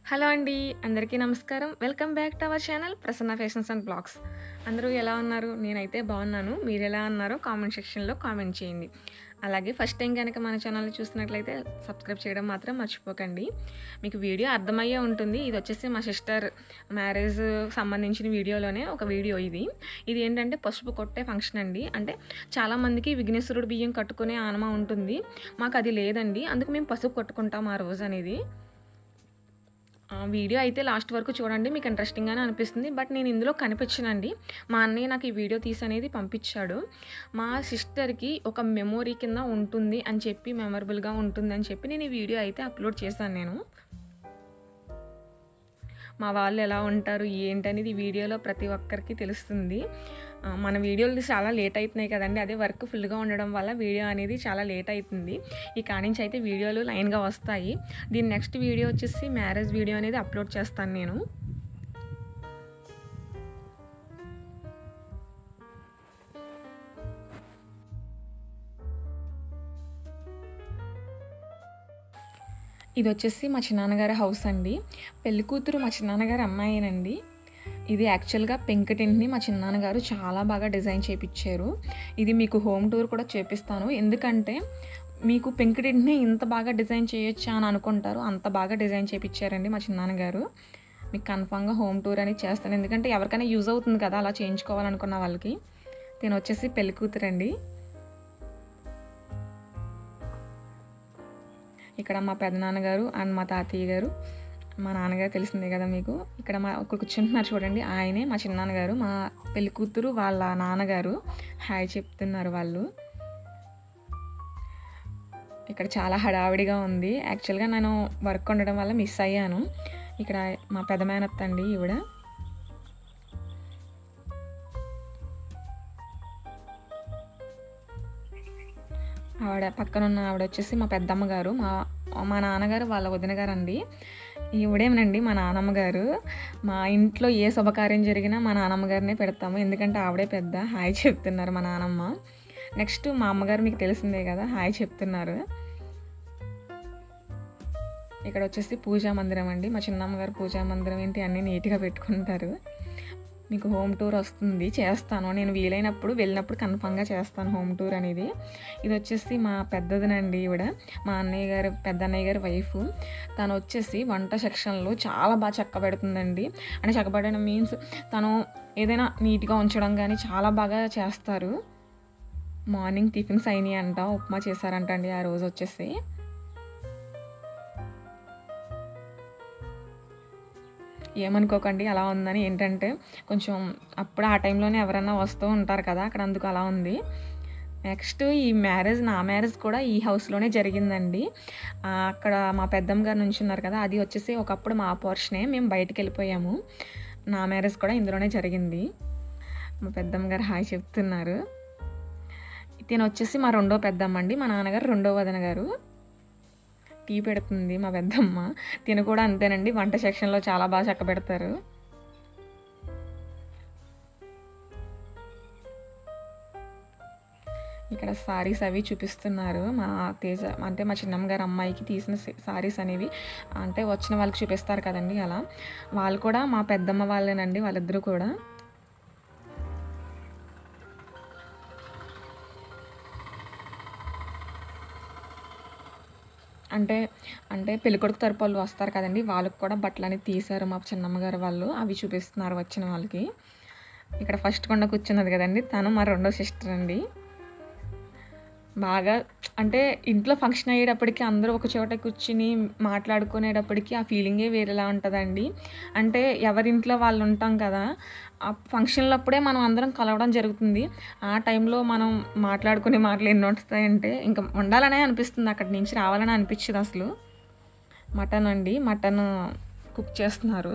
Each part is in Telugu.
హలో అండి అందరికీ నమస్కారం welcome back to our channel Prasanna fashions and blogs అందరూ ఎలా ఉన్నారు నేనైతే బాగున్నాను మీరు ఎలా ఉన్నారో కామెంట్ సెక్షన్లో కామెంట్ చేయండి అలాగే ఫస్ట్ టైం కనుక మన ఛానల్ చూసినట్లయితే సబ్స్క్రైబ్ చేయడం మాత్రం మర్చిపోకండి మీకు వీడియో అర్థమయ్యే ఉంటుంది ఇది వచ్చేసి మా సిస్టర్ మ్యారేజ్ సంబంధించిన వీడియోలోనే ఒక వీడియో ఇది ఇది ఏంటంటే పసుపు కొట్టే ఫంక్షన్ అండి అంటే చాలామందికి విఘ్నేశ్వరుడు బియ్యం కట్టుకునే ఆనమ ఉంటుంది మాకు అది లేదండి అందుకు మేము పసుపు కొట్టుకుంటాం ఆ రోజు అనేది ఆ వీడియో అయితే లాస్ట్ వరకు చూడండి మీకు ఇంట్రెస్టింగ్గానే అనిపిస్తుంది బట్ నేను ఇందులో కనిపించనండి మా అన్నయ్య నాకు ఈ వీడియో తీసి అనేది పంపించాడు మా సిస్టర్కి ఒక మెమొరీ కింద ఉంటుంది అని చెప్పి మెమరబుల్గా ఉంటుంది అని చెప్పి నేను ఈ వీడియో అయితే అప్లోడ్ చేశాను నేను మా వాళ్ళు ఎలా ఉంటారు ఏంటనేది ఈ వీడియోలో ప్రతి ఒక్కరికి తెలుస్తుంది ఆ, మన వీడియోలు చాలా లేట్ అవుతున్నాయి కదండి అదే వర్క్ ఫుల్గా ఉండడం వల్ల వీడియో అనేది చాలా లేట్ అవుతుంది ఈ కానించి అయితే వీడియోలు లైన్గా వస్తాయి దీని నెక్స్ట్ వీడియో వచ్చేసి మ్యారేజ్ వీడియో అనేది అప్లోడ్ చేస్తాను నేను ఇది వచ్చేసి మా చిన్నాన్నగారి హౌస్ అండి పెళ్లి కూతురు మా చిన్నాన్నగారి అమ్మాయినండి ఇది యాక్చువల్గా పెంకటింటిని మా చిన్నాన్నగారు చాలా బాగా డిజైన్ చేపించారు ఇది మీకు హోమ్ టూర్ కూడా చేపిస్తాను ఎందుకంటే మీకు పెంకుటింటిని ఇంత బాగా డిజైన్ చేయొచ్చా అని అనుకుంటారు అంత బాగా డిజైన్ చేపించారండి మా చిన్నాన్నగారు మీకు కన్ఫామ్గా హోమ్ టూర్ అని చేస్తాను ఎందుకంటే ఎవరికైనా యూజ్ అవుతుంది కదా అలా చేయించుకోవాలనుకున్న వాళ్ళకి నేను వచ్చేసి పెళ్లి కూతురండి ఇక్కడ మా పెదనాన్నగారు అండ్ మా తాతయ్య గారు మా నాన్నగారు తెలిసిందే కదా మీకు ఇక్కడ మా ఒక కూర్చుంటున్నారు చూడండి ఆయనే మా చిన్నాన్నగారు మా పెళ్లి కూతురు వాళ్ళ నాన్నగారు హాయ్ చెప్తున్నారు వాళ్ళు ఇక్కడ చాలా హడావిడిగా ఉంది యాక్చువల్గా నేను వర్క్ ఉండడం వల్ల మిస్ అయ్యాను ఇక్కడ మా పెద్ద మేనత్త అండి ఈవిడ ఆవిడ పక్కన ఉన్న ఆవిడ వచ్చేసి మా పెద్దమ్మ గారు మా మా నాన్నగారు వాళ్ళ వదిన గారు అండి ఈవిడేమనండి మా నాన్నమ్మ గారు మా ఇంట్లో ఏ శుభకార్యం జరిగినా మా నాన్నమ్మ గారినే పెడతాము ఎందుకంటే ఆవిడే పెద్ద హాయ్ చెప్తున్నారు మా నాన్నమ్మ నెక్స్ట్ మా అమ్మగారు మీకు తెలిసిందే కదా హాయ్ చెప్తున్నారు ఇక్కడ వచ్చేసి పూజా మందిరం అండి మా చిన్నమ్మగారు పూజా మందిరం ఏంటి అన్నీ నీట్గా పెట్టుకుంటారు మీకు హోమ్ టూర్ వస్తుంది చేస్తాను నేను వీలైనప్పుడు వెళ్ళినప్పుడు కన్ఫామ్గా చేస్తాను హోమ్ టూర్ అనేది ఇది వచ్చేసి మా పెద్దదినండి ఈవిడ మా అన్నయ్య గారు పెద్ద అన్నయ్య గారి వైఫ్ తను వచ్చేసి వంట సెక్షన్లో చాలా బాగా చక్క పెడుతుందండి అంటే చక్కబడడం మీన్స్ తను ఏదైనా నీట్గా ఉంచడం కానీ చాలా బాగా చేస్తారు మార్నింగ్ టిఫిన్స్ అయినాయి అంట ఉప్మా చేశారంట అండి ఆ రోజు వచ్చేసి ఏమనుకోకండి అలా ఉందని ఏంటంటే కొంచెం అప్పుడు ఆ టైంలోనే ఎవరైనా వస్తూ ఉంటారు కదా అక్కడ అందుకు అలా ఉంది నెక్స్ట్ ఈ మ్యారేజ్ నా మ్యారేజ్ కూడా ఈ హౌస్లోనే జరిగిందండి ఆ, అక్కడ మా పెద్దమ్మ గారు నుంచి ఉన్నారు కదా అది వచ్చేసి ఒకప్పుడు మా పోర్షనే మేము బయటికి వెళ్ళిపోయాము నా మ్యారేజ్ కూడా ఇందులోనే జరిగింది మా పెద్దమ్మ గారు హాయ్ చెప్తున్నారు తిన వచ్చేసి మా రెండో పెద్దమ్మ అండి మా నాన్నగారు రెండో వదన గారు టీ పెడుతుంది మా పెద్దమ్మ తిన కూడా అంతేనండి వంట సెక్షన్లో చాలా బాగా చక్క పెడతారు ఇక్కడ సారీస్ అవి చూపిస్తున్నారు మా తేజ అంటే మా చిన్నమ్మ గారు అమ్మాయికి తీసిన సారీస్ అనేవి అంటే వచ్చిన వాళ్ళకి చూపిస్తారు కదండి అలా వాళ్ళు కూడా మా పెద్దమ్మ వాళ్ళేనండి వాళ్ళిద్దరూ కూడా అంటే అంటే పెళ్ళికొడుకు తరపు వాళ్ళు వస్తారు కదండి వాళ్ళకి కూడా బట్టలు అనేది తీశారు మా చిన్నమ్మగారు వాళ్ళు అవి చూపిస్తున్నారు వచ్చిన వాళ్ళకి ఇక్కడ ఫస్ట్ కొండ కూర్చున్నది కదండి తను మా రెండో సిస్టర్ అండి బాగా అంటే ఇంట్లో ఫంక్షన్ అయ్యేటప్పటికి అందరూ ఒక చోట కూర్చుని మాట్లాడుకునేటప్పటికి ఆ ఫీలింగే వేరేలా ఉంటుందండి అంటే ఎవరింట్లో వాళ్ళు ఉంటాం కదా ఆ ఫంక్షన్లు అప్పుడే మనం అందరం కలవడం జరుగుతుంది ఆ టైంలో మనం మాట్లాడుకునే మాటలు ఎన్ని వస్తాయంటే ఇంకా ఉండాలనే అనిపిస్తుంది అక్కడి నుంచి రావాలని అనిపించదు అసలు మటన్ అండి మటన్ కుక్ చేస్తున్నారు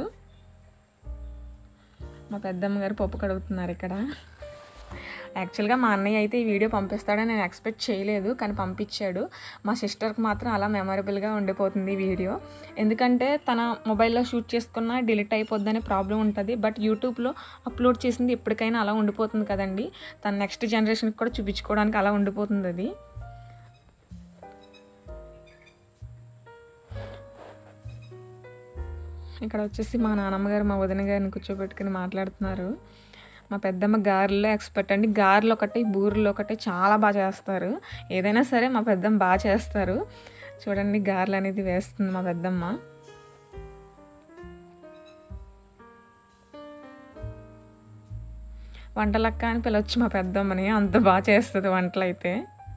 మా పెద్దమ్మ గారు పప్పు కడుగుతున్నారు ఇక్కడ యాక్చువల్గా మా అన్నయ్య అయితే ఈ వీడియో పంపిస్తాడని నేను ఎక్స్పెక్ట్ చేయలేదు కానీ పంపించాడు మా సిస్టర్కి మాత్రం అలా మెమరబుల్గా ఉండిపోతుంది ఈ వీడియో ఎందుకంటే తన మొబైల్లో షూట్ చేసుకున్న డిలీట్ అయిపోద్దనే ప్రాబ్లం ఉంటుంది బట్ యూట్యూబ్లో అప్లోడ్ చేసింది ఎప్పటికైనా అలా ఉండిపోతుంది కదండి తన నెక్స్ట్ జనరేషన్కి కూడా చూపించుకోవడానికి అలా ఉండిపోతుంది అది ఇక్కడ వచ్చేసి మా నాన్నమ్మ గారు మా వదిన గారిని కూర్చోబెట్టుకుని మాట్లాడుతున్నారు మా పెద్దమ్మ గారెలో ఎక్స్పర్ట్ అండి గారెలు ఒకటి బూరెలు ఒకటి చాలా బాగా చేస్తారు ఏదైనా సరే మా పెద్దమ్మ బాగా చేస్తారు చూడండి గారెలు అనేది వేస్తుంది మా పెద్దమ్మ వంటలక్క అని పిలవచ్చు మా పెద్దమ్మని అంత బాగా చేస్తుంది వంటలు అయితే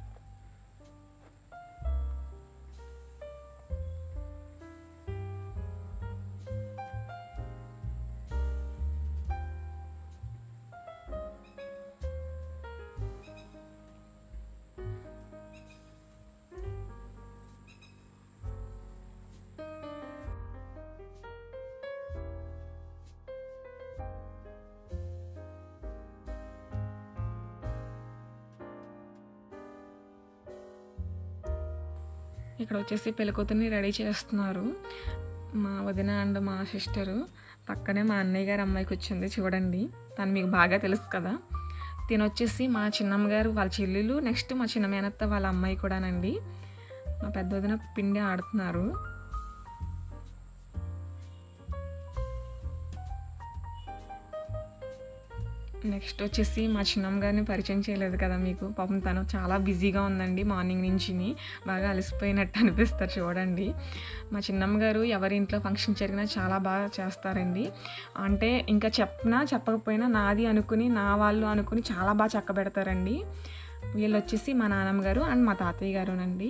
ఇక్కడ వచ్చేసి పెళ్ళికూతుర్ని రెడీ చేస్తున్నారు మా వదిన అండ్ మా సిస్టరు పక్కనే మా అన్నయ్య గారు అమ్మాయికి వచ్చింది చూడండి తను మీకు బాగా తెలుసు కదా తిను వచ్చేసి మా చిన్నమ్మ గారు వాళ్ళ చెల్లెలు నెక్స్ట్ మా చిన్న మేనత్త వాళ్ళ అమ్మాయి కూడానండి మా పెద్ద వదిన పిండి ఆడుతున్నారు నెక్స్ట్ వచ్చేసి మా చిన్నమ్మ గారిని పరిచయం చేయలేదు కదా మీకు పాపం తను చాలా బిజీగా ఉందండి మార్నింగ్ నుంచి బాగా అలసిపోయినట్టు అనిపిస్తారు చూడండి మా చిన్నమ్మ గారు ఎవరి ఇంట్లో ఫంక్షన్ జరిగినా చాలా బాగా చేస్తారండి అంటే ఇంకా చెప్పినా చెప్పకపోయినా నాది అనుకుని నా వాళ్ళు అనుకుని చాలా బాగా చక్క పెడతారండి వీళ్ళు వచ్చేసి మా నాన్నమ్మ గారు అండ్ మా తాతయ్య గారునండి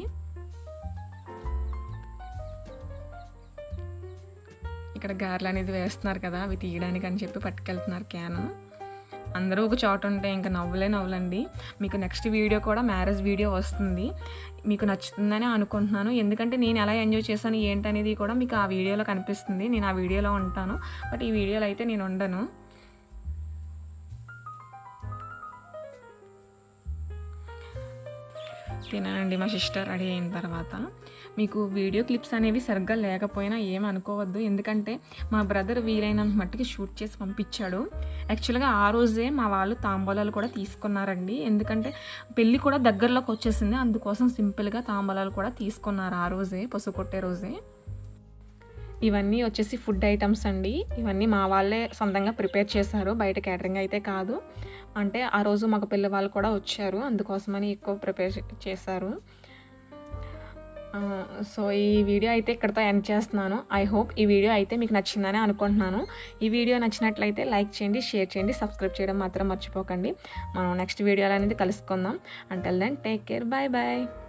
ఇక్కడ గారెలు అనేది వేస్తున్నారు కదా అవి తీయడానికి అని చెప్పి పట్టుకెళ్తున్నారు క్యాను అందరూ ఒక చోట ఉంటే ఇంకా నవ్వులే నవ్వులండి మీకు నెక్స్ట్ వీడియో కూడా మ్యారేజ్ వీడియో వస్తుంది మీకు నచ్చుతుందని అనుకుంటున్నాను ఎందుకంటే నేను ఎలా ఎంజాయ్ చేశాను ఏంటనేది కూడా మీకు ఆ వీడియోలో కనిపిస్తుంది నేను ఆ వీడియోలో ఉంటాను బట్ ఈ వీడియోలో అయితే నేను ఉండను తినండి మా సిస్టర్ రెడీ అయిన తర్వాత మీకు వీడియో క్లిప్స్ అనేవి సరిగ్గా లేకపోయినా ఏం అనుకోవద్దు ఎందుకంటే మా బ్రదర్ వీలైనంత మట్టుకి షూట్ చేసి పంపించాడు యాక్చువల్గా ఆ రోజే మా వాళ్ళు తాంబూలాలు కూడా తీసుకున్నారండి ఎందుకంటే పెళ్ళి కూడా దగ్గరలోకి వచ్చేసింది అందుకోసం సింపుల్గా తాంబూలాలు కూడా తీసుకున్నారు ఆ రోజే పసుపు కొట్టే రోజే ఇవన్నీ వచ్చేసి ఫుడ్ ఐటమ్స్ అండి ఇవన్నీ మా వాళ్ళే సొంతంగా ప్రిపేర్ చేశారు బయట క్యాటరింగ్ అయితే కాదు అంటే ఆ రోజు మాకు పిల్ల వాళ్ళు కూడా వచ్చారు అందుకోసమని ఎక్కువ ప్రిపేర్ చేశారు సో ఈ వీడియో అయితే ఇక్కడితో ఎండ్ చేస్తున్నాను ఐ హోప్ ఈ వీడియో అయితే మీకు నచ్చిందని అనుకుంటున్నాను ఈ వీడియో నచ్చినట్లయితే లైక్ చేయండి షేర్ చేయండి సబ్స్క్రైబ్ చేయడం మాత్రం మర్చిపోకండి మనం నెక్స్ట్ వీడియోలో అనేది కలుసుకుందాం until then take care bye bye